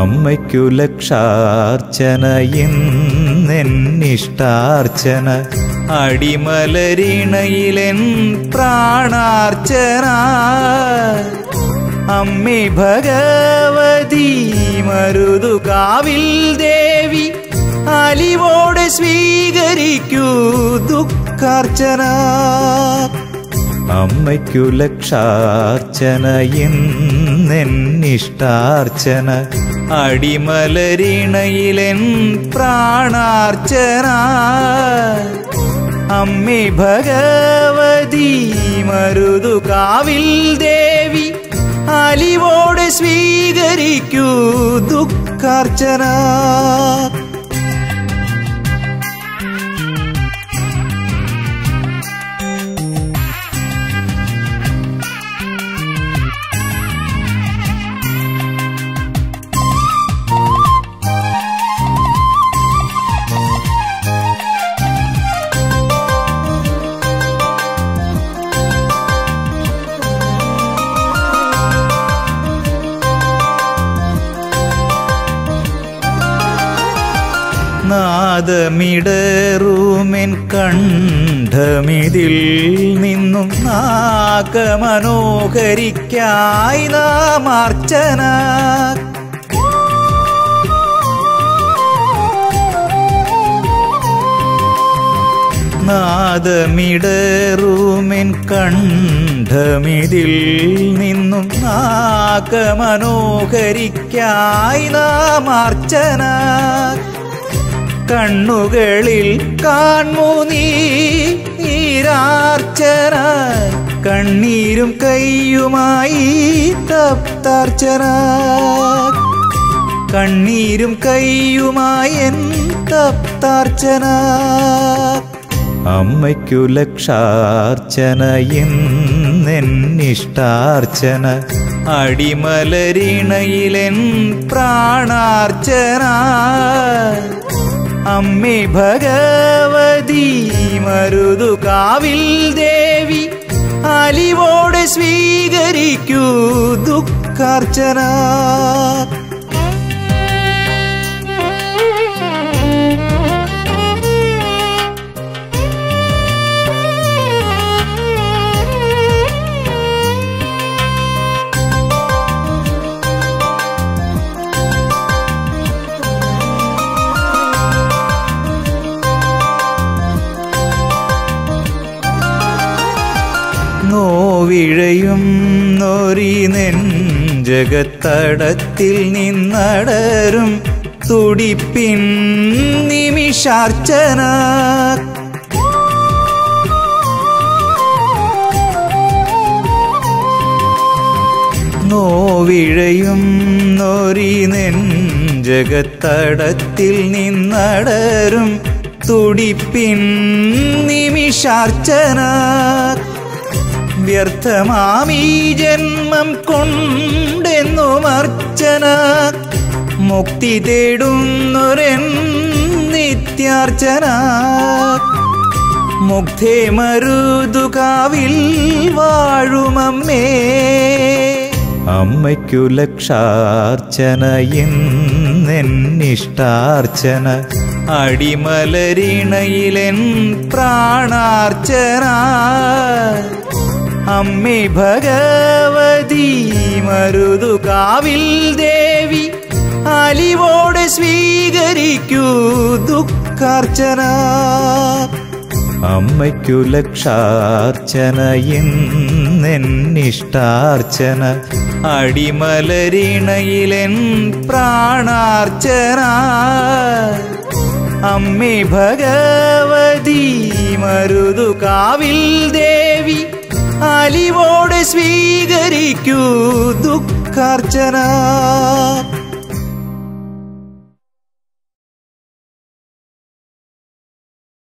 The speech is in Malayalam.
അമ്മയ്ക്കു ലക്ഷാർച്ചന ഇന്നെന്നിഷ്ടാർച്ചന അടിമലരിണയിലെൻ പ്രാണാർച്ചന അമ്മേ ഭഗവതി മരുതുകാവിൽ ദേവി അലിവോടെ സ്വീകരിക്കൂ ദുഃഖാർച്ചന അമ്മയ്ക്കു ലക്ഷാർച്ചന ഇന്നെന്നിഷ്ടാർച്ചന അടിമലരിണയിലെൻ പ്രാണാർച്ചന അമ്മേ ഭഗവതി മരുതുകാവിൽ ദേവി അലിവോടെ സ്വീകരിക്കൂ ദുഃഖാർച്ചന നാദമിടറൂമെൻ കണ്ഠമിതിൽ നിന്നും നാഗമനോഹരിക്കായി നാം അർച്ചന നാദമിടറൂമെൻ കണ്ഠമിതിൽ നിന്നും നാഗമനോഹരിക്കായി നാം അർച്ചന കണ്ണുകളിൽ കാൺമു നീ നീരാർച്ചന കണ്ണീരും കയ്യുമായി തപ്താർച്ചന കണ്ണീരും കയ്യുമായി എൻ തപ്താർച്ചന അമ്മയ്ക്കു ലക്ഷാർച്ചന ഇന്നെന്നിഷ്ടാർച്ചന അടിമലരിണയിലെൻ പ്രാണാർച്ചന അമ്മേ ഭഗവതി മരുതുകാവിൽ ദേവി അലിവോടെ സ്വീകരിക്കൂ ദുഃഖാർച്ചന നോവിഴയും നോരി നെഞ്ചകത്തടത്തിൽ നിന്നടരും തുടിപ്പിൻ നിമിഷാർച്ചന നോവിഴയും നോരി നെഞ്ചകത്തടത്തിൽ നിന്നടരും തുടിപ്പിൻ നിമിഷാർച്ചന വ്യർത്ഥമാമീ ജന്മം കൊണ്ടെന്നും അർച്ചന മുക്തി തേടുന്നൊരൻ നിത്യാർച്ചന മുഗ്ധേ മരുതുകാവിൽ വാഴുമമ്മേ അമ്മയ്ക്കു ലക്ഷാർച്ചന ഇന്നെന്നിഷ്ടാർച്ചന അടിമലരിണയിലെൻ പ്രാണാർച്ചന അമ്മേ ഭഗവതി മരുതുകാവിൽ ദേവി അലിവോടെ സ്വീകരിക്കൂ ദുഃഖാർച്ചന അമ്മയ്ക്കു ലക്ഷാർച്ചന ഇന്നെന്നിഷ്ടാർച്ചന അടിമലരിണയിലെൻ പ്രാണാർച്ചന അമ്മേ ഭഗവതി മരുതുകാവിൽ ദേവി അലിവോടെ സ്വീകരിക്കൂ ദുഃഖാർച്ചന